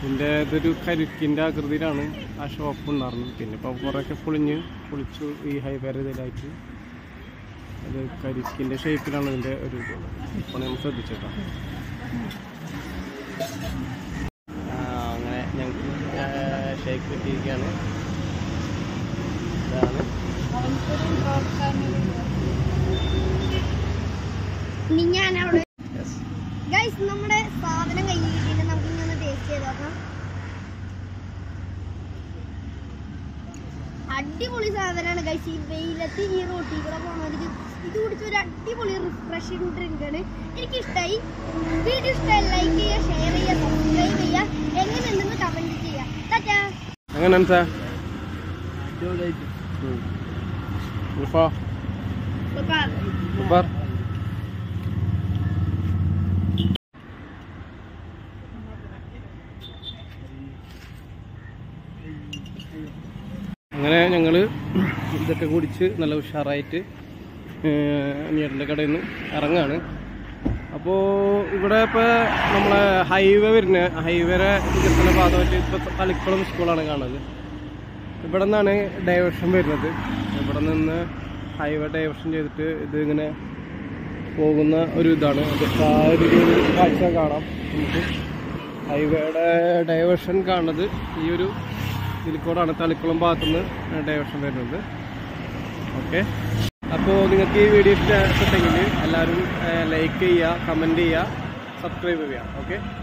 ഇതിൻ്റെ ഇതൊരു കരുക്കിൻ്റെ ആകൃതിയിലാണ് ആ ഷോപ്പ് ഉണ്ടായിരുന്നത് പിന്നെ ഇപ്പോൾ കുറേയൊക്കെ പൊളിഞ്ഞ് പൊളിച്ചു ഈ ഹൈവേർ ഇതിലായിട്ട് അത് കരിക്കിൻ്റെ ഷേപ്പിലാണ് ഇതിൻ്റെ ഒരു ഇത് അപ്പോൾ നമ്മൾ ശ്രദ്ധിച്ചേക്കാം ആ, അങ്ങനെ ഞങ്ങൾക്ക് ഷേക്ക് കിട്ടിയിരിക്കുകയാണ് ഇതാണ് ഇനി ഞാൻ അവിടെ യെസ് ഗൈസ് നമ്മുടെ സാധനം കയ്യിൽ കിട്ടിയിട്ട് നമുക്ക് ഇനി ഒന്ന് ടേസ്റ്റ് ചെയ്ത് നോക്കാം അടിപൊളി സാധനമാണ് ഗൈസ് ഈ വെയിലത്ത് ഈ റോട്ടിൽ കൂടെ പോകുന്നവർക്ക് ഇത് കുടിച്ച ഒരു അടിപൊളി റിഫ്രഷിംഗ് ഡ്രിങ്ക് ആണ് എനിക്ക് ഇഷ്ടമായി വീഡിയോ ഇഷ്ടമായി ലൈക്ക് ചെയ്യുക ഷെയർ ചെയ്യുക സബ്സ്ക്രൈബ് ചെയ്യുക എങ്ങനെയുണ്ടെന്ന് കമന്റ് ചെയ്യുക ടാറ്റാ എങ്ങനെയാണ് സാർ സൂപ്പർ സൂപ്പർ അങ്ങനെ ഞങ്ങൾ ഇതൊക്കെ കുടിച്ച് നല്ല ഉഷാറായിട്ട് നീറിൻ്റെ കടയിൽ നിന്ന് ഇറങ്ങാണ് അപ്പോൾ ഇവിടെ ഇപ്പോൾ നമ്മളെ ഹൈവേ വരുന്ന ഹൈവേരെ വികസന പാതമായിട്ട് ഇപ്പോൾ തളിക്കുളം സ്കൂളാണ് കാണുന്നത് ഇവിടെ നിന്നാണ് ഡൈവേർഷൻ വരുന്നത് ഇവിടെ നിന്ന് ഹൈവേ ഡൈവേർഷൻ ചെയ്തിട്ട് ഇത് ഇങ്ങനെ പോകുന്ന ഒരു ഇതാണ് അത് ആ ഒരു രീതിയിൽ കാഴ്ച കാണാം നമുക്ക് ഹൈവേയുടെ ഡൈവേർഷൻ കാണുന്നത് ഈ ഒരു ഇതിൽ കൂടാണ് തളിക്കുളം ഭാഗത്തുനിന്ന് ഡൈവേർഷൻ വരുന്നത് ഓക്കെ അപ്പോൾ നിങ്ങൾക്ക് ഈ വീഡിയോ ഇഷ്ടപ്പെട്ടെങ്കിൽ എല്ലാവരും ലൈക്ക് ചെയ്യുക കമൻറ്റ് ചെയ്യുക സബ്സ്ക്രൈബ് ചെയ്യുക ഓക്കെ